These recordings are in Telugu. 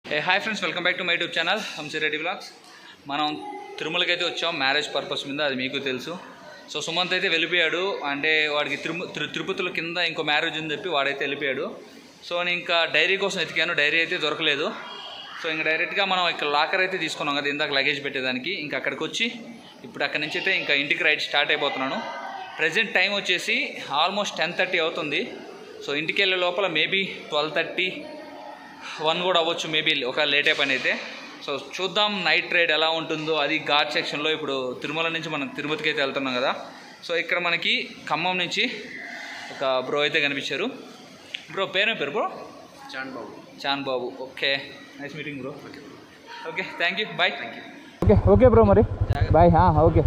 A hi friends welcome back to my YouTube channel Hamsi Reddy vlogs మనం తిరుమలకి అయితే వచ్చాం మ్యారేజ్ పర్పస్ మీద అది మీకు తెలుసు సో సుమంత్ అయితే వెళ్ళిపోయాడు అంటే వాడికి తిరుమ తిరు తిరుపతిలో కింద ఇంకో మ్యారేజ్ అని చెప్పి వాడైతే వెళ్ళిపోయాడు సో నేను ఇంకా డైరీ కోసం ఎతికాను డైరీ అయితే దొరకలేదు సో ఇంకా డైరెక్ట్గా మనం ఇక్కడ లాకర్ అయితే తీసుకున్నాం కదా ఇందాక లగేజ్ పెట్టేదానికి ఇంకా అక్కడికి వచ్చి ఇప్పుడు అక్కడి నుంచి అయితే ఇంకా ఇంటికి రైడ్ స్టార్ట్ అయిపోతున్నాను ప్రజెంట్ టైం వచ్చేసి ఆల్మోస్ట్ టెన్ థర్టీ అవుతుంది సో ఇంటికి వెళ్ళే లోపల మేబీ ట్వెల్వ్ థర్టీ వన్ కూడా అవ్వచ్చు మేబీ ఒక లేట్ పని అయితే సో చూద్దాం నైట్ రైడ్ ఎలా ఉంటుందో అది ఘాట్ సెక్షన్లో ఇప్పుడు తిరుమల నుంచి మనం తిరుపతికి అయితే వెళ్తున్నాం కదా సో ఇక్కడ మనకి ఖమ్మం నుంచి ఒక బ్రో అయితే కనిపించారు బ్రో పేరు పేరు bro Chan Babu Chan Babu okay nice meeting bro okay thank you bye okay okay bro మరి బాయ్ ఓకే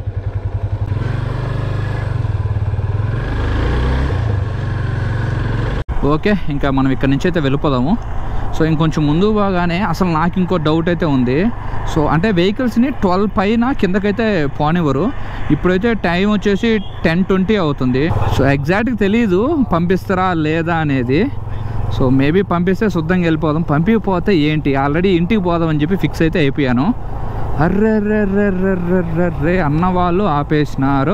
ఓకే ఇంకా మనం ఇక్కడ నుంచి అయితే వెళ్ళిపోదాము సో ఇంకొంచెం ముందు బాగానే అసలు నాకు ఇంకో డౌట్ అయితే ఉంది సో అంటే వెహికల్స్ని ట్వెల్వ్ పైన కిందకైతే పోనివ్వరు ఇప్పుడైతే టైం వచ్చేసి టెన్ ట్వంటీ అవుతుంది సో ఎగ్జాక్ట్గా తెలియదు పంపిస్తారా లేదా అనేది సో మేబీ పంపిస్తే శుద్ధంగా వెళ్ళిపోదాం పంపిపోతే ఏంటి ఆల్రెడీ ఇంటికి పోదాం అని చెప్పి ఫిక్స్ అయితే అయిపోయాను అర్రెర్రెర్రెర్రెర్రెర్రే అన్న వాళ్ళు ఆపేసినారు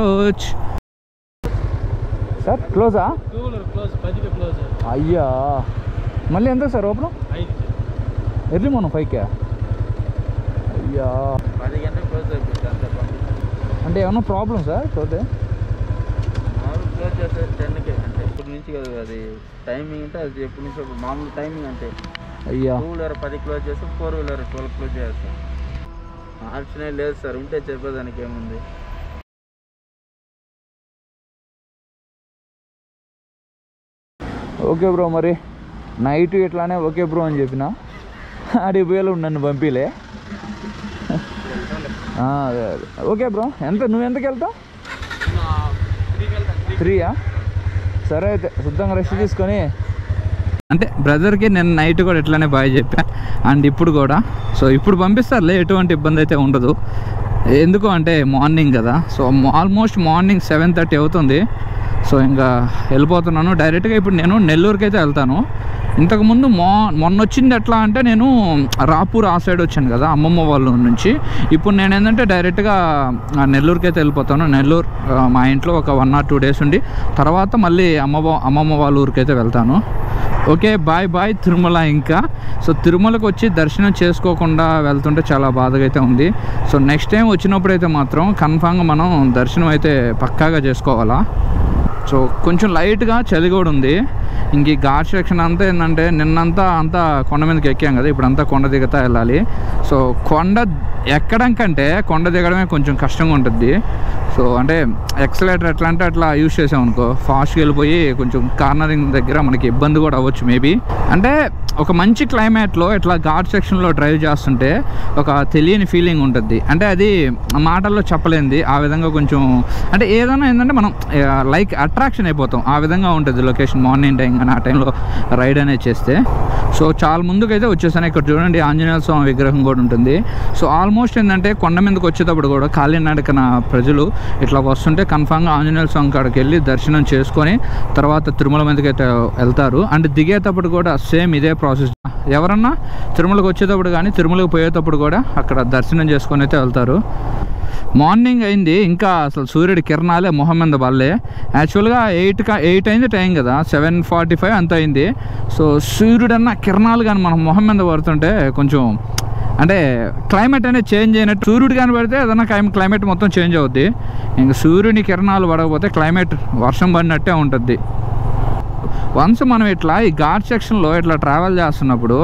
సార్ క్లోజా టూలర్ క్లోజ్ పదికి క్లోజ్ అయ్యా మళ్ళీ ఎంత సార్ ఓపెన్ ఐదు ఎర్లీ మనం ఫైవ్కే అయ్యా పది గంటలకు క్లోజ్ అయిపోతుంది అంతే అంటే ఏమన్నా ప్రాబ్లం సార్ చూస్తే మామూలు క్లోజ్ చేస్తే టెన్కి అంటే ఇప్పటి నుంచి కదా అది టైమింగ్ అంటే అది ఎప్పటి నుంచి అప్పుడు మామూలు టైమింగ్ అంటే అయ్యా టూ వీలర్ పది క్లోజ్ చేస్తే ఫోర్ వీలర్ ట్వెల్వ్ క్లోజ్ చేస్తాం ఆప్షనే లేదు సార్ ఉంటే చెప్పేదానికి ఏముంది ఓకే బ్రో మరి నైట్ ఇట్లానే ఓకే బ్రో అని చెప్పిన ఆడి పోయేలు నన్ను పంపిలే ఆ, అదే అదే ఓకే బ్రో ఎంత నువ్వు ఎంతకి వెళ్తావు త్రీయా సరే అయితే శుద్ధంగా రెస్ట్ తీసుకొని అంటే బ్రదర్కి నేను నైట్ కూడా ఇట్లానే బాగా చెప్పా అండ్ ఇప్పుడు కూడా సో ఇప్పుడు పంపిస్తారులే ఎటువంటి ఇబ్బంది అయితే ఉండదు ఎందుకు అంటే మార్నింగ్ కదా so almost morning seven thirty అవుతుంది సో ఇంకా వెళ్ళిపోతున్నాను డైరెక్ట్గా ఇప్పుడు నేను నెల్లూరుకి అయితే వెళ్తాను ఇంతకుముందు మొ మొన్న వచ్చింది ఎట్లా అంటే నేను రాపూర్ ఆ సైడ్ వచ్చాను కదా అమ్మమ్మ వాళ్ళ నుంచి ఇప్పుడు నేను ఏంటంటే డైరెక్ట్గా ఆ, నెల్లూరుకి అయితే వెళ్ళిపోతాను నెల్లూరు ఆ, మా ఇంట్లో ఒక వన్ ఆర్ టూ డేస్ ఉండి తర్వాత మళ్ళీ అమ్మ వా- అమ్మమ్మ వాళ్ళ ఊరికి అయితే వెళ్తాను ఓకే బాయ్ బాయ్ తిరుమల ఇంకా సో తిరుమలకు వచ్చి దర్శనం చేసుకోకుండా వెళ్తుంటే చాలా బాధగా అయితే ఉంది సో నెక్స్ట్ టైం వచ్చినప్పుడు అయితే మాత్రం కన్ఫామ్గా మనం దర్శనం అయితే పక్కాగా చేసుకోవాలా సో కొంచెం లైట్గా చలి కూడా ఉంది ఇంక ఈ ఘాట్ సెక్షన్ అంతా ఏంటంటే నిన్నంతా అంతా కొండ మీదకి ఎక్కాం కదా ఇప్పుడు అంతా కొండ దిగుతా వెళ్ళాలి సో కొండ ఎక్కడం కంటే కొండ దిగడమే కొంచెం కష్టంగా ఉంటుంది సో అంటే ఎక్సలేటర్ ఎట్లా అంటే అట్లా యూజ్ చేసాం అనుకో ఫాస్ట్గా వెళ్ళిపోయి కొంచెం కార్నరింగ్ దగ్గర మనకి ఇబ్బంది కూడా అవ్వచ్చు మేబీ అంటే ఒక మంచి క్లైమేట్లో ఇట్లా ఘాట్ సెక్షన్లో డ్రైవ్ చేస్తుంటే ఒక తెలియని ఫీలింగ్ ఉంటుంది అంటే అది మాటల్లో చెప్పలేంది ఆ విధంగా కొంచెం అంటే ఏదైనా ఏంటంటే మనం లైక్ అట్రాక్షన్ అయిపోతాం ఆ విధంగా ఉంటుంది లొకేషన్ మార్నింగ్ టైం కానీ ఆ టైంలో రైడ్ అనేది చేస్తే సో చాలా ముందుకైతే వచ్చేసాను ఇక్కడ చూడండి ఆంజనేయ స్వామి విగ్రహం కూడా ఉంటుంది సో ఆల్మోస్ట్ ఏంటంటే కొండ మీదకి వచ్చేటప్పుడు కూడా కాలినడకన ప్రజలు ఇట్లా వస్తుంటే కన్ఫామ్గా ఆంజనేయ స్వామి కాడికి వెళ్ళి దర్శనం చేసుకొని తర్వాత తిరుమల మీదకి అయితే వెళ్తారు అండ్ దిగేటప్పుడు కూడా సేమ్ ఇదే ప్రాసెస్ ఎవరన్నా తిరుమలకు వచ్చేటప్పుడు కానీ తిరుమలకు పోయేటప్పుడు కూడా అక్కడ దర్శనం చేసుకొని అయితే వెళ్తారు మార్నింగ్ అయింది ఇంకా అసలు సూర్యుడి కిరణాలే మొహం మీద బల్లే యాక్చువల్గా ఎయిట్ కా ఎయిట్ అయింది టైం కదా సెవెన్ ఫార్టీ ఫైవ్ అంత అయింది సో సూర్యుడన్న కిరణాలు కానీ మనం మొహం మీద పడుతుంటే కొంచెం అంటే క్లైమేట్ అనేది చేంజ్ అయినట్టు సూర్యుడు కానీ పడితే ఏదైనా క్లైమ్ క్లైమేట్ మొత్తం చేంజ్ అవుద్ది ఇంకా సూర్యుని కిరణాలు పడకపోతే క్లైమేట్ వర్షం పడినట్టే ఉంటుంది వన్స్ మనం ఇట్లా ఈ ఘాట్ సెక్షన్లో ఇట్లా ట్రావెల్ చేస్తున్నప్పుడు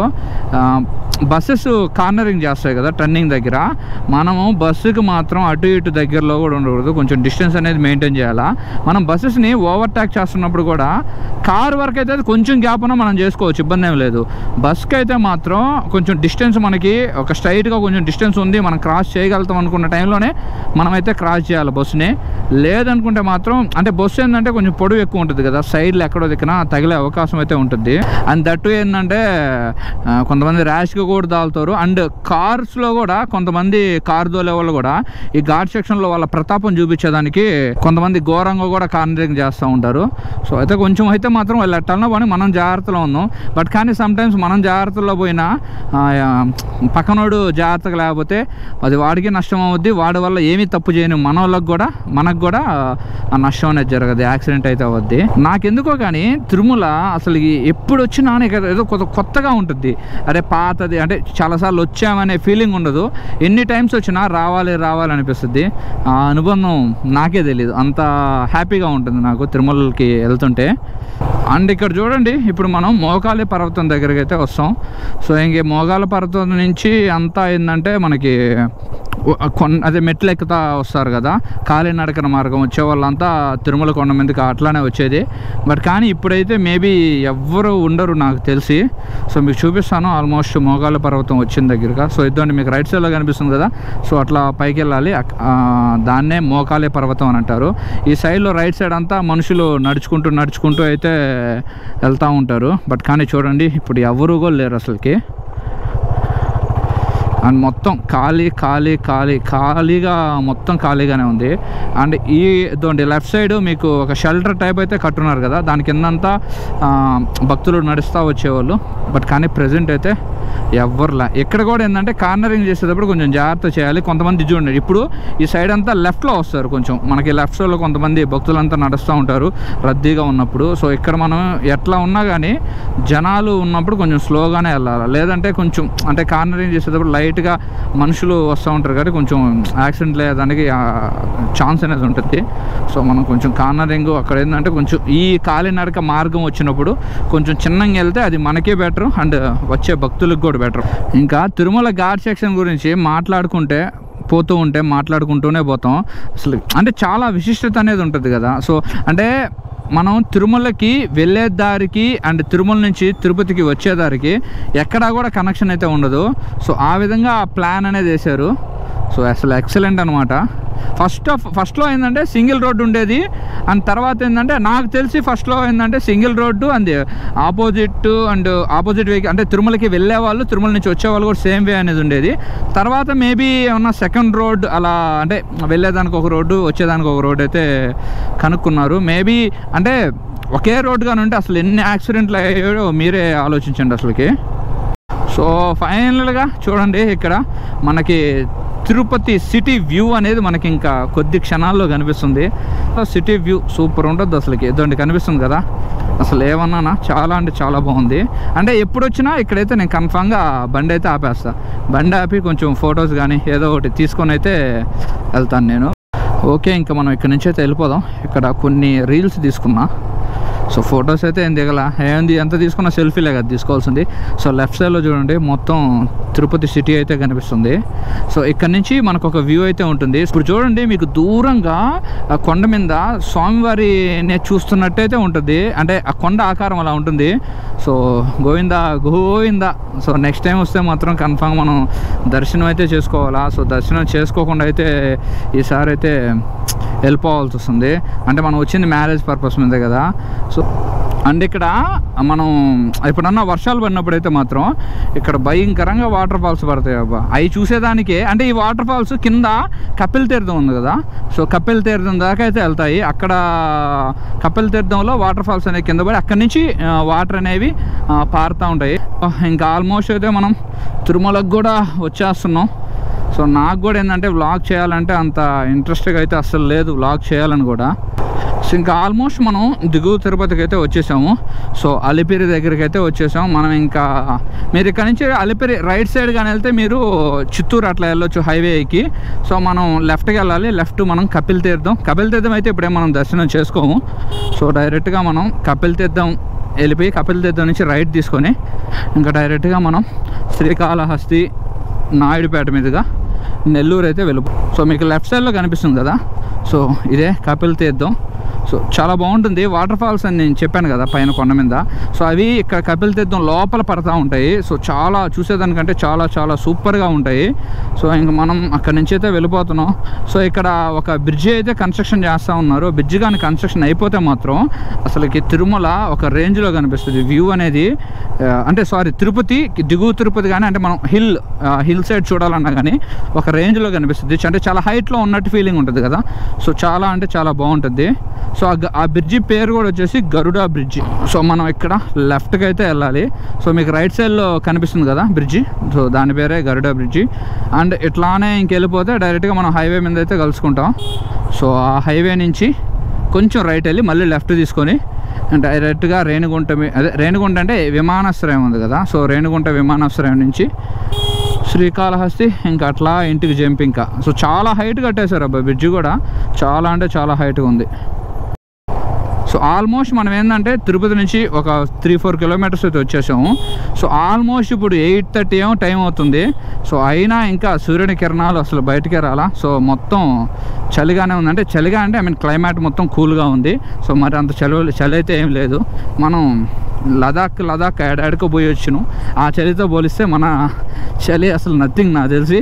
బస్సెస్ కార్నరింగ్ చేస్తాయి కదా టర్నింగ్ దగ్గర మనము బస్సుకి మాత్రం అటు ఇటు దగ్గరలో కూడా ఉండకూడదు కొంచెం డిస్టెన్స్ అనేది మెయింటైన్ చేయాలా మనం బస్సెస్ని ఓవర్టేక్ చేస్తున్నప్పుడు కూడా కార్ వరకు అయితే అది కొంచెం గ్యాప్ ఉన్నా మనం చేసుకోవచ్చు ఇబ్బంది ఏం లేదు బస్కి అయితే మాత్రం కొంచెం డిస్టెన్స్ మనకి ఒక స్ట్రైట్గా కొంచెం డిస్టెన్స్ ఉంది మనం క్రాస్ చేయగలుగుతాం అనుకున్న టైంలోనే మనమైతే క్రాస్ చేయాలి బస్సుని లేదనుకుంటే మాత్రం అంటే బస్సు ఏంటంటే కొంచెం పొడవు ఎక్కువ ఉంటుంది కదా సైడ్లో ఎక్కడో దిక్కున తగిలే అవకాశం అయితే ఉంటుంది అండ్ దట్టు ఏంటంటే ఆ, కొంతమంది ర్యాష్గా కూడా దాల్తారు అండ్ కార్స్లో కూడా కొంతమంది కార్ దోలే వాళ్ళు కూడా ఈ ఘాట్ సెక్షన్లో వాళ్ళ ప్రతాపం చూపించేదానికి కొంతమంది ఘోరంగా కూడా కార్నరింగ్ చేస్తూ ఉంటారు సో అయితే కొంచెం అయితే మాత్రం వాళ్ళు ఎట్టాలన్నా పోనీ మనం జాగ్రత్తలో ఉన్నాం బట్ కానీ సమ్ టైమ్స్ మనం జాగ్రత్తలో పోయినా ఆ, ఆ, పక్కనోడు జాగ్రత్తగా లేకపోతే అది వాడికి నష్టం అవుద్ది వాడి వల్ల ఏమీ తప్పు చేయను మన వాళ్ళకి కూడా మనకు కూడా ఆ నష్టం అనేది జరగదు యాక్సిడెంట్ అయితే అవద్ది నాకెందుకో కానీ తిరుమల అసలు ఈ ఎప్పుడు వచ్చినా నీకు ఏదో కొత్త కొత్తగా ఉంటుంది అరే పాతది అంటే చాలాసార్లు వచ్చామనే ఫీలింగ్ ఉండదు ఎన్ని టైమ్స్ వచ్చినా రావాలి రావాలి అనిపిస్తుంది ఆ అనుబంధం నాకే తెలియదు అంత హ్యాపీగా ఉంటుంది నాకు తిరుమలకి వెళ్తుంటే అండ్ ఇక్కడ చూడండి ఇప్పుడు మనం మోకాలి పర్వతం దగ్గరికి అయితే వస్తాం సో ఇంక మోగాల పర్వతం నుంచి అంతా ఏంటంటే మనకి కొన్ అదే మెట్లు ఎక్కుతా వస్తారు కదా కాలినడకన మార్గం వచ్చే వాళ్ళంతా తిరుమల కొండ మీదకి అట్లానే వచ్చేది బట్ కానీ ఇప్పుడైతే మేబీ ఎవ్వరు ఉండరు నాకు తెలిసి సో మీకు చూపిస్తాను ఆల్మోస్ట్ మోగాల పర్వతం వచ్చిన దగ్గరగా సో ఇదండి మీకు రైట్ సైడ్లో కనిపిస్తుంది కదా సో అట్లా పైకి వెళ్ళాలి అక్- ఆ, దాన్నే మోకాలే పర్వతం అని అంటారు ఈ సైడ్లో రైట్ సైడ్ అంతా మనుషులు నడుచుకుంటూ నడుచుకుంటూ అయితే వెళ్తూ ఉంటారు బట్ కానీ చూడండి ఇప్పుడు ఎవరు కూడా లేరు అసలుకి అండ్ మొత్తం ఖాళీ ఖాళీ ఖాళీ ఖాళీగా మొత్తం ఖాళీగానే ఉంది అండ్ ఈ ఇదండి లెఫ్ట్ సైడ్ మీకు ఒక షెల్టర్ టైప్ అయితే కట్టున్నారు కదా దాని కిందంతా ఆ, భక్తులు నడుస్తూ వచ్చేవాళ్ళు బట్ కానీ ప్రజెంట్ అయితే ఎవ్వరులా ఇక్కడ కూడా ఏంటంటే కార్నరింగ్ చేసేటప్పుడు కొంచెం జాగ్రత్త చేయాలి కొంతమంది చూడండి ఇప్పుడు ఈ సైడ్ అంతా లెఫ్ట్లో వస్తారు కొంచెం మనకి లెఫ్ట్ సైడ్లో కొంతమంది భక్తులంతా నడుస్తూ ఉంటారు రద్దీగా ఉన్నప్పుడు సో ఇక్కడ మనం ఎట్లా ఉన్నా కానీ జనాలు ఉన్నప్పుడు కొంచెం స్లోగానే వెళ్ళాలి లేదంటే కొంచెం అంటే కార్నరింగ్ చేసేటప్పుడు లైట్గా మనుషులు వస్తూ ఉంటారు కాబట్టి కొంచెం యాక్సిడెంట్ లేదానికి ఛాన్స్ అనేది ఉంటుంది సో మనం కొంచెం కార్నరింగ్ అక్కడ ఏంటంటే కొంచెం ఈ కాలినడక మార్గం వచ్చినప్పుడు కొంచెం చిన్నగా వెళ్తే అది మనకే బెటర్ అండ్ వచ్చే భక్తులకు కూడా బెటర్ ఇంకా తిరుమల ఘాట్ సెక్షన్ గురించి మాట్లాడుకుంటే పోతూ ఉంటే మాట్లాడుకుంటూనే పోతాం అసలు అంటే చాలా విశిష్టత అనేది ఉంటుంది కదా సో అంటే మనం తిరుమలకి వెళ్ళే దారికి అండ్ తిరుమల నుంచి తిరుపతికి వచ్చే దారికి ఎక్కడా కూడా కనెక్షన్ అయితే ఉండదు సో ఆ విధంగా ఆ ప్లాన్ అనేది వేశారు సో అసలు ఎక్సలెంట్ అనమాట ఫస్ట్ ఆఫ్ ఫస్ట్లో ఏంటంటే సింగిల్ రోడ్డు ఉండేది అండ్ తర్వాత ఏంటంటే నాకు తెలిసి ఫస్ట్లో ఏంటంటే single road and opposite and opposite vehicle అంటే తిరుమలకి వెళ్ళే వాళ్ళు తిరుమల నుంచి వచ్చేవాళ్ళు కూడా సేమ్ వే అనేది ఉండేది తర్వాత మేబీ ఏమన్నా సెకండ్ రోడ్ అలా అంటే వెళ్ళేదానికి ఒక రోడ్డు వచ్చేదానికి ఒక రోడ్డు అయితే కనుక్కున్నారు మేబీ అంటే ఒకే రోడ్డుగానే ఉంటే అసలు ఎన్ని యాక్సిడెంట్లు అయ్యాయో మీరే ఆలోచించండి అసలుకి సో ఫైనల్గా చూడండి ఇక్కడ మనకి తిరుపతి సిటీ వ్యూ అనేది మనకి ఇంకా కొద్ది క్షణాల్లో కనిపిస్తుంది సిటీ వ్యూ సూపర్ ఉంటుంది అసలుకి ఇదండి కనిపిస్తుంది కదా అసలు ఏమన్నానా చాలా అంటే చాలా బాగుంది అంటే ఎప్పుడు వచ్చినా ఇక్కడైతే నేను కన్ఫామ్గా బండి అయితే ఆపేస్తా బండి ఆపి కొంచెం ఫొటోస్ కానీ ఏదో ఒకటి తీసుకొని అయితే వెళ్తాను నేను ఓకే ఇంకా మనం ఇక్కడ నుంచి అయితే వెళ్ళిపోదాం ఇక్కడ కొన్ని రీల్స్ తీసుకున్నా సో ఫొటోస్ అయితే ఏం దిగల ఏంది ఎంత తీసుకున్నా సెల్ఫీలే కదా తీసుకోవాల్సింది సో లెఫ్ట్ సైడ్లో చూడండి మొత్తం తిరుపతి సిటీ అయితే కనిపిస్తుంది సో ఇక్కడ నుంచి మనకు ఒక వ్యూ అయితే ఉంటుంది ఇప్పుడు చూడండి మీకు దూరంగా ఆ కొండ మీద స్వామివారిని చూస్తున్నట్టయితే ఉంటుంది అంటే ఆ కొండ ఆకారం అలా ఉంటుంది so Govinda Govinda so next time వస్తే మాత్రం కన్ఫామ్ మనం దర్శనం అయితే చేసుకోవాలా సో దర్శనం చేసుకోకుండా అయితే ఈసారి అయితే వెళ్ళిపోవాల్సి వస్తుంది అంటే మనం వచ్చింది మ్యారేజ్ పర్పస్ మీదే కదా సో అండ్ ఇక్కడ మనం ఎప్పుడన్నా వర్షాలు పడినప్పుడు అయితే మాత్రం ఇక్కడ భయంకరంగా వాటర్ ఫాల్స్ పడతాయి అబ్బా అవి చూసేదానికే అంటే ఈ వాటర్ ఫాల్స్ కింద కపిల్ తీర్థం ఉంది కదా సో కపిల్ తీర్థం దాకా అయితే వెళ్తాయి అక్కడ కపిల్ తీర్థంలో వాటర్ ఫాల్స్ అనేవి కింద పడి అక్కడి నుంచి వాటర్ అనేవి ఆ, పారుతూ ఉంటాయి ఇంకా ఆల్మోస్ట్ అయితే మనం తిరుమలకు కూడా వచ్చేస్తున్నాం సో నాకు కూడా ఏంటంటే వ్లాగ్ చేయాలంటే అంత ఇంట్రెస్ట్గా అయితే అస్సలు లేదు వ్లాగ్ చేయాలని కూడా సో ఇంకా ఆల్మోస్ట్ మనం దిగువ తిరుపతికి అయితే వచ్చేసాము సో అలిపిరి దగ్గరికి అయితే వచ్చేసాము మనం ఇంకా మీరు ఇక్కడ నుంచి అలిపిరి రైట్ సైడ్ కానీ వెళ్తే మీరు చిత్తూరు అట్లా వెళ్ళొచ్చు హైవేకి సో మనం లెఫ్ట్కి వెళ్ళాలి లెఫ్ట్ మనం కపిల్ తీర్థం కపిల్ తీర్థం అయితే ఇప్పుడే మనం దర్శనం చేసుకోము సో డైరెక్ట్గా మనం కపిల్ తీర్థం వెళ్ళిపోయి కపిల్ తీర్థం నుంచి రైట్ తీసుకొని ఇంకా డైరెక్ట్గా మనం శ్రీకాళహస్తి నాయుడుపేట మీదుగా నెల్లూరు అయితే వెళ్ళిపో సో మీకు లెఫ్ట్ సైడ్లో కనిపిస్తుంది కదా సో ఇదే కపిల్ తీర్థం సో చాలా బాగుంటుంది వాటర్ ఫాల్స్ అని నేను చెప్పాను కదా పైన కొండ మీద సో అవి ఇక్కడ కపిల్ తీర్థం లోపల పడతా ఉంటాయి సో చాలా చూసేదానికంటే చాలా చాలా సూపర్గా ఉంటాయి సో ఇంక మనం అక్కడి నుంచి అయితే వెళ్ళిపోతున్నాం సో ఇక్కడ ఒక బ్రిడ్జి అయితే కన్స్ట్రక్షన్ చేస్తూ ఉన్నారు బ్రిడ్జి కానీ కన్స్ట్రక్షన్ అయిపోతే మాత్రం అసలుకి తిరుమల ఒక రేంజ్లో కనిపిస్తుంది వ్యూ అనేది ఆ, అంటే సారీ తిరుపతి దిగువ తిరుపతి కానీ అంటే మనం హిల్ హిల్ సైడ్ చూడాలన్నా కానీ ఒక రేంజ్లో కనిపిస్తుంది అంటే చాలా హైట్లో ఉన్నట్టు ఫీలింగ్ ఉంటుంది కదా సో చాలా అంటే చాలా బాగుంటుంది సో ఆ గ- ఆ బ్రిడ్జి పేరు కూడా వచ్చేసి గరుడా బ్రిడ్జి సో మనం ఇక్కడ లెఫ్ట్కి అయితే వెళ్ళాలి సో మీకు రైట్ సైడ్లో కనిపిస్తుంది కదా బ్రిడ్జి సో దాని పేరే గరుడా బ్రిడ్జి అండ్ ఇట్లానే ఇంకెళ్ళిపోతే డైరెక్ట్గా మనం హైవే మీద అయితే కలుసుకుంటాం సో ఆ హైవే నుంచి కొంచెం రైట్ వెళ్ళి మళ్ళీ లెఫ్ట్ తీసుకొని డైరెక్ట్గా రేణిగుంట మీ- అదే రేణిగుంట అంటే విమానాశ్రయం ఉంది కదా సో రేణిగుంట విమానాశ్రయం నుంచి శ్రీకాళహస్తి ఇంకా అట్లా ఇంటికి జంప్ ఇంకా సో చాలా హైట్ కట్టేశారు అబ్బాయి బ్రిడ్జ్ కూడా చాలా అంటే చాలా హైట్గా ఉంది సో ఆల్మోస్ట్ మనం ఏంటంటే తిరుపతి నుంచి ఒక త్రీ ఫోర్ కిలోమీటర్స్ అయితే వచ్చేసాము సో ఆల్మోస్ట్ ఇప్పుడు ఎయిట్ థర్టీ ఏమో టైం అవుతుంది సో అయినా ఇంకా సూర్యుని కిరణాలు అసలు బయటకే రాలా సో మొత్తం చలిగానే ఉంది అంటే చలిగా అంటే ఐ మీన్ క్లైమేట్ మొత్తం కూల్గా ఉంది సో మరి అంత చలి చలి అయితే ఏం లేదు మనం లదాఖ్ లదాఖ్ ఏడాడికో పోయి వచ్చును ఆ చలితో పోలిస్తే మన చలి అసలు నథింగ్ నాకు తెలిసి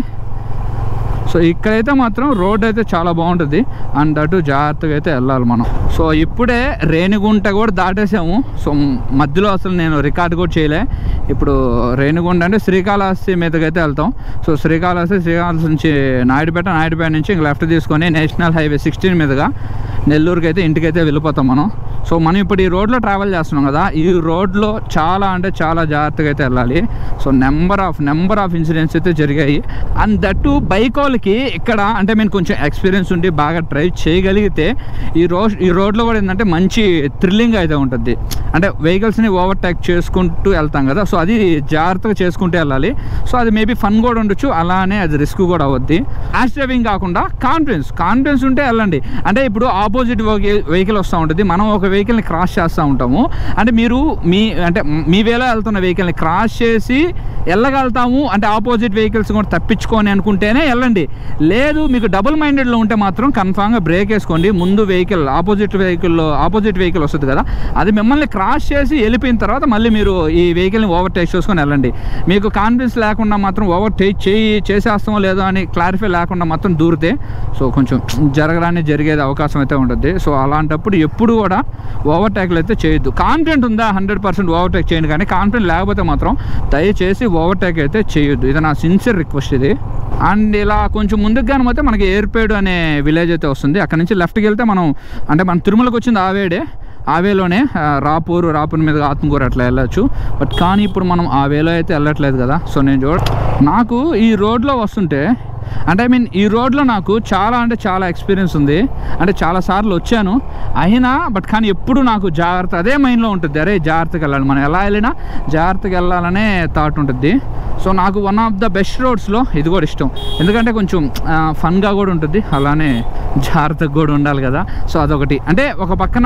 సో ఇక్కడైతే మాత్రం రోడ్ అయితే చాలా బాగుంటుంది అండ్ అటు జాగ్రత్తగా అయితే వెళ్ళాలి మనం సో ఇప్పుడే రేణిగుంట కూడా దాటేసాము సో మధ్యలో అసలు నేను రికార్డ్ కూడా చేయలే ఇప్పుడు రేణిగుంట అంటే శ్రీకాళహస్తి మీదకి అయితే వెళ్తాం సో శ్రీకాళహస్తి శ్రీకాళహస్తి నుంచి నాయుడుపేట నాయుడుపేట నుంచి ఇంక లెఫ్ట్ తీసుకొని నేషనల్ హైవే సిక్స్టీన్ మీదుగా నెల్లూరుకి అయితే ఇంటికైతే వెళ్ళిపోతాం మనం సో మనం ఇప్పుడు ఈ రోడ్లో ట్రావెల్ చేస్తున్నాం కదా ఈ రోడ్లో చాలా అంటే చాలా జాగ్రత్తగా అయితే వెళ్ళాలి so number of number of incidents అయితే జరిగాయి అండ్ దట్టు బైక్ వాళ్ళకి ఇక్కడ అంటే మేము కొంచెం ఎక్స్పీరియన్స్ ఉండి బాగా డ్రైవ్ చేయగలిగితే ఈ రోడ్ ఈ రోడ్లో కూడా ఏంటంటే మంచి థ్రిల్లింగ్ అయితే ఉంటుంది అంటే వెహికల్స్ని ఓవర్టేక్ చేసుకుంటూ వెళ్తాం కదా సో అది జాగ్రత్తగా చేసుకుంటూ వెళ్ళాలి సో అది మేబీ ఫన్ కూడా ఉండొచ్చు అలానే అది రిస్క్ కూడా అవద్ది ర్యాష్ డ్రైవింగ్ కాకుండా కాన్ఫిడెన్స్ కాన్ఫిడెన్స్ ఉంటే వెళ్ళండి అంటే ఇప్పుడు ఆపోజిట్ వెహికల్ వస్తూ ఉంటుంది మనం ఒక వెహికల్ని క్రాస్ చేస్తూ ఉంటాము అంటే మీరు మీ అంటే మీ వేలో వెళ్తున్న వెహికల్ని క్రాస్ చేసి వెళ్ళగలుగుతాము అంటే ఆపోజిట్ వెహికల్స్ కూడా తప్పించుకొని అనుకుంటేనే వెళ్ళండి లేదు మీకు డబుల్ మైండెడ్లో ఉంటే మాత్రం కన్ఫామ్గా బ్రేక్ వేసుకోండి ముందు వెహికల్ ఆపోజిట్ వెహికల్లో ఆపోజిట్ వెహికల్ వస్తుంది కదా అది మిమ్మల్ని క్రాస్ చేసి వెళ్ళిపోయిన తర్వాత మళ్ళీ మీరు ఈ వెహికల్ని ఓవర్ టేక్ చేసుకొని వెళ్ళండి మీకు కాన్ఫిడెన్స్ లేకుండా మాత్రం ఓవర్ టేక్ చేయి చేసేస్తామో లేదో అని క్లారిఫై లేకుండా మాత్రం దూరితే సో కొంచెం జరగడానికి జరిగేది అవకాశం అయితే ఉంటుంది సో అలాంటప్పుడు ఎప్పుడు కూడా ఓవర్టేక్లు అయితే చేయొద్దు కాన్ఫిడెంట్ ఉందా హండ్రెడ్ పర్సెంట్ ఓవర్టేక్ చేయండి కానీ కాన్ఫిడెంట్ లేకపోతే మాత్రం దయచేసి ఓవర్టేక్ అయితే చేయొద్దు ఇది నా సిన్సియర్ రిక్వెస్ట్ ఇది అండ్ ఇలా కొంచెం ముందుకు కానీ పోతే మనకి ఏర్పేడు అనే విలేజ్ అయితే వస్తుంది అక్కడ నుంచి లెఫ్ట్కి వెళ్తే మనం అంటే మన తిరుమలకి వచ్చింది ఆవేడే ఆవేలోనే ఆ, రాపూరు రాపూర్ మీద ఆత్మకూరు అట్లా వెళ్ళొచ్చు బట్ కానీ ఇప్పుడు మనం ఆ వేలో అయితే వెళ్ళట్లేదు కదా సో నేను చూడ నాకు ఈ రోడ్లో వస్తుంటే అంటే ఐ మీన్ ఈ రోడ్లో నాకు చాలా అంటే చాలా ఎక్స్పీరియన్స్ ఉంది అంటే చాలా సార్లు వచ్చాను అయినా బట్ కానీ ఎప్పుడు నాకు జాగ్రత్త అదే మైండ్లో ఉంటుంది అరే జాగ్రత్తగా వెళ్ళాలి మనం ఎలా వెళ్ళినా జాగ్రత్తగా వెళ్ళాలనే థాట్ ఉంటుంది సో నాకు వన్ ఆఫ్ ద బెస్ట్ రోడ్స్లో ఇది కూడా ఇష్టం ఎందుకంటే కొంచెం ఫన్గా కూడా ఉంటుంది అలానే జాగ్రత్తగా కూడా ఉండాలి కదా సో అదొకటి అంటే ఒక పక్కన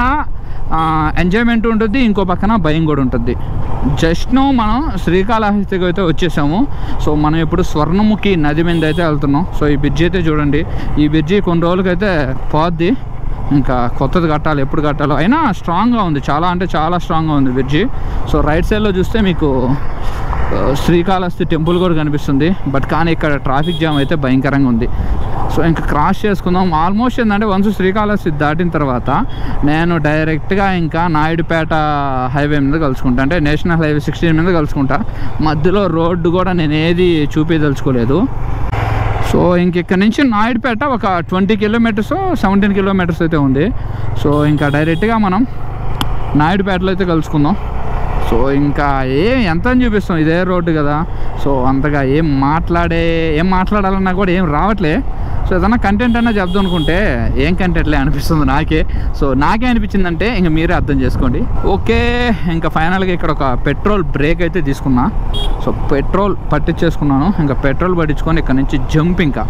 ఎంజాయ్మెంట్ ఉంటుంది ఇంకో పక్కన భయం కూడా ఉంటుంది జస్ట్ నో మనం శ్రీకాళహస్తికి అయితే వచ్చేసాము సో మనం ఇప్పుడు స్వర్ణముఖి నది మీద అయితే వెళ్తున్నాం సో ఈ బ్రిడ్జి అయితే చూడండి ఈ బ్రిడ్జి కొన్ని రోజులకైతే పోద్ది ఇంకా కొత్తది కట్టాలి ఎప్పుడు కట్టాలో అయినా స్ట్రాంగ్గా ఉంది చాలా అంటే చాలా స్ట్రాంగ్గా ఉంది బ్రిడ్జి సో రైట్ సైడ్లో చూస్తే మీకు ఆ, శ్రీకాళహస్తి టెంపుల్ కూడా కనిపిస్తుంది బట్ కానీ ఇక్కడ ట్రాఫిక్ జామ్ అయితే భయంకరంగా ఉంది సో ఇంకా క్రాస్ చేసుకుందాం ఆల్మోస్ట్ ఏంటంటే వన్స్ శ్రీకాళహస్తి దాటిన తర్వాత నేను డైరెక్ట్గా ఇంకా నాయుడుపేట హైవే మీద కలుసుకుంటా అంటే నేషనల్ హైవే సిక్స్టీన్ మీద కలుసుకుంటా మధ్యలో రోడ్డు కూడా నేను ఏది చూపించదలుచుకోలేదు సో ఇంక ఇక్కడ నుంచి నాయుడుపేట ఒక ట్వంటీ కిలోమీటర్స్ సెవెంటీన్ కిలోమీటర్స్ అయితే ఉంది సో ఇంకా డైరెక్ట్గా మనం నాయుడుపేటలో అయితే కలుసుకుందాం సో ఇంకా ఏం ఎంత అని చూపిస్తాం ఇదే రోడ్డు కదా సో అంతగా ఏం మాట్లాడే ఏం మాట్లాడాలన్నా కూడా ఏం రావట్లే సో ఏదన్నా కంటెంట్ అన్నా చెప్దాం అనుకుంటే ఏం కంటెంట్లే అనిపిస్తుంది నాకే సో నాకే అనిపించిందంటే ఇంక మీరే అర్థం చేసుకోండి ఓకే ఇంకా ఫైనల్గా ఇక్కడ ఒక పెట్రోల్ బ్రేక్ అయితే తీసుకున్నా సో పెట్రోల్ పట్టించేసుకున్నాను ఇంకా పెట్రోల్ పట్టించుకొని ఇక్కడ నుంచి జంప్ ఇంకా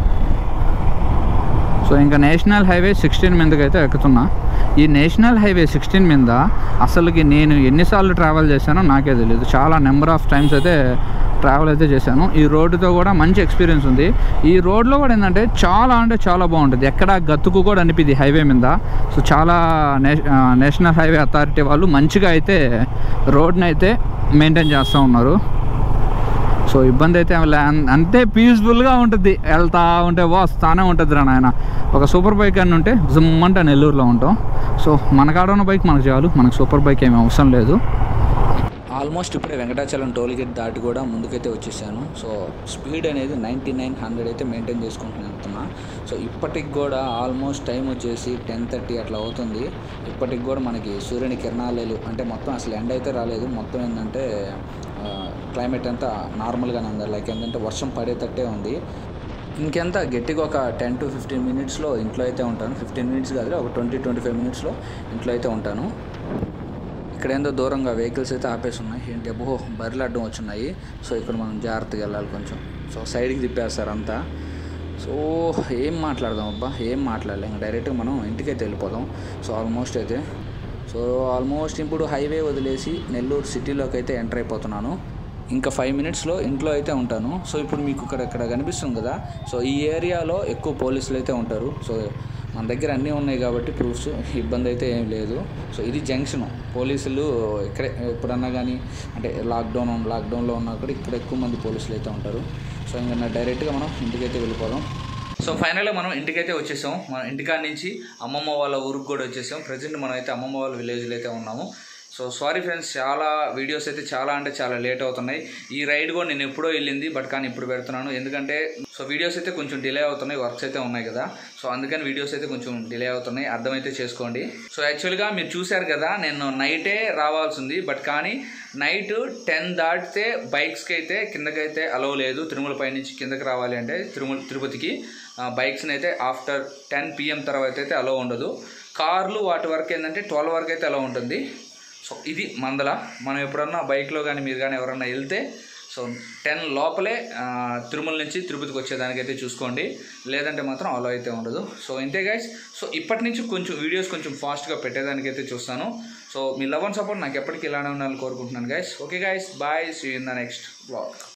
సో ఇంకా నేషనల్ హైవే సిక్స్టీన్ మీదకి అయితే ఎక్కుతున్నా ఈ నేషనల్ హైవే సిక్స్టీన్ మీద అసలుకి నేను ఎన్నిసార్లు ట్రావెల్ చేశానో నాకే తెలియదు చాలా నెంబర్ ఆఫ్ టైమ్స్ అయితే ట్రావెల్ అయితే చేశాను ఈ రోడ్డుతో కూడా మంచి ఎక్స్పీరియన్స్ ఉంది ఈ రోడ్లో కూడా ఏంటంటే చాలా అంటే చాలా బాగుంటుంది ఎక్కడ గతుకు కూడా అనిపిది హైవే మీద సో చాలా నే- ఆ, నేషనల్ హైవే అథారిటీ వాళ్ళు మంచిగా అయితే రోడ్ని అయితే మెయింటైన్ చేస్తూ ఉన్నారు సో ఇబ్బంది అయితే ఏం లే అన్- అంతే పీస్ఫుల్గా ఉంటుంది వెళ్తా ఉంటే వస్తానే ఉంటుంది రా నాయన ఒక సూపర్ బైక్ అని ఉంటే జుమ్మంటే నెల్లూరులో ఉంటాం సో మన కాడ ఉన్న బైక్ మనకు చాలు మనకు సూపర్ బైక్ ఏమీ అవసరం లేదు ఆల్మోస్ట్ ఇప్పుడే వెంకటాచలం టోల్ గేట్ దాటి కూడా ముందుకైతే వచ్చేసాను సో స్పీడ్ అనేది నైంటీ నైన్ హండ్రెడ్ అయితే మెయింటైన్ చేసుకుంటున్నాను వెళ్తున్నా సో ఇప్పటికి కూడా ఆల్మోస్ట్ టైం వచ్చేసి టెన్ థర్టీ అట్లా అవుతుంది ఇప్పటికి కూడా మనకి సూర్యుని కిరణాలు అంటే మొత్తం అసలు ఎండ అయితే రాలేదు మొత్తం ఏంటంటే క్లైమేట్ అంతా నార్మల్గానే ఉంది లైక్ ఏంటంటే వర్షం పడేటట్టే ఉంది ఇంకెంత గట్టిగా ఒక టెన్ టు ఫిఫ్టీన్ మినిట్స్లో ఇంట్లో అయితే ఉంటాను ఫిఫ్టీన్ మినిట్స్ కాదు ఒక ట్వంటీ ట్వంటీ ఫైవ్ మినిట్స్లో ఇంట్లో అయితే ఉంటాను ఇక్కడ ఏందో దూరంగా వెహికల్స్ అయితే ఆపేసి ఉన్నాయి ఏంటి అబ్బో బర్రెలు అడ్డం వచ్చున్నాయి సో ఇక్కడ మనం జాగ్రత్తగా వెళ్ళాలి కొంచెం సో సైడ్కి తిప్పేస్తారు అంతా సో ఏం మాట్లాడదాం అబ్బా ఏం మాట్లాడలేం ఇంకా డైరెక్ట్గా మనం ఇంటికైతే వెళ్ళిపోదాం సో ఆల్మోస్ట్ అయితే సో ఆల్మోస్ట్ ఇప్పుడు హైవే వదిలేసి నెల్లూరు సిటీలోకి అయితే ఎంటర్ అయిపోతున్నాను ఇంకా ఫైవ్ మినిట్స్లో ఇంట్లో అయితే ఉంటాను సో ఇప్పుడు మీకు ఇక్కడ ఇక్కడ కనిపిస్తుంది కదా సో ఈ ఏరియాలో ఎక్కువ పోలీసులు అయితే ఉంటారు సో మన దగ్గర అన్నీ ఉన్నాయి కాబట్టి ప్రూఫ్స్ ఇబ్బంది అయితే ఏం లేదు సో ఇది జంక్షన్ పోలీసులు ఇక్కడే ఎప్పుడన్నా కానీ అంటే లాక్డౌన్ లాక్డౌన్లో ఉన్నా కూడా ఇక్కడ ఎక్కువ మంది పోలీసులు అయితే ఉంటారు సో ఇంకా డైరెక్ట్గా మనం ఇంటికైతే వెళ్ళిపోదాం సో ఫైనల్గా మనం ఇంటికైతే వచ్చేసాం మన ఇంటికాడ నుంచి అమ్మమ్మ వాళ్ళ ఊరికి కూడా వచ్చేసాం ప్రజెంట్ మనం అయితే అమ్మమ్మ వాళ్ళ విలేజ్లో అయితే ఉన్నాము సో సారీ ఫ్రెండ్స్ చాలా వీడియోస్ అయితే చాలా అంటే చాలా లేట్ అవుతున్నాయి ఈ రైడ్ కూడా నేను ఎప్పుడో వెళ్ళింది బట్ కానీ ఇప్పుడు పెడుతున్నాను ఎందుకంటే సో వీడియోస్ అయితే కొంచెం డిలే అవుతున్నాయి వర్క్స్ అయితే ఉన్నాయి కదా సో అందుకని వీడియోస్ అయితే కొంచెం డిలే అవుతున్నాయి అర్థమైతే చేసుకోండి సో యాక్చువల్గా మీరు చూశారు కదా నేను నైటే రావాల్సి ఉంది బట్ కానీ నైట్ టెన్ దాటితే బైక్స్కి అయితే కిందకైతే అలవ్ లేదు తిరుమల పై నుంచి కిందకి రావాలి అంటే తిరుమల తిరుపతికి బైక్స్ని అయితే ఆఫ్టర్ టెన్ పిఎం తర్వాత అయితే అలవ్ ఉండదు కార్లు వాటి వరకు ఏంటంటే ట్వెల్వ్ వరకు అయితే అలవ్ ఉంటుంది సో ఇది మందల మనం ఎప్పుడన్నా బైక్లో కానీ మీరు కానీ ఎవరన్నా వెళ్తే సో టెన్ లోపలే ఆ, తిరుమల నుంచి తిరుపతికి వచ్చేదానికైతే చూసుకోండి లేదంటే మాత్రం అలో అయితే ఉండదు సో ఇంతే గైస్ సో ఇప్పటి నుంచి కొంచెం వీడియోస్ కొంచెం ఫాస్ట్గా పెట్టేదానికైతే చూస్తాను సో మీ లవ్ అండ్ సపోర్ట్ నాకు ఎప్పటికీ ఇలానే ఉండాలని కోరుకుంటున్నాను guys okay guys bye see in the next blog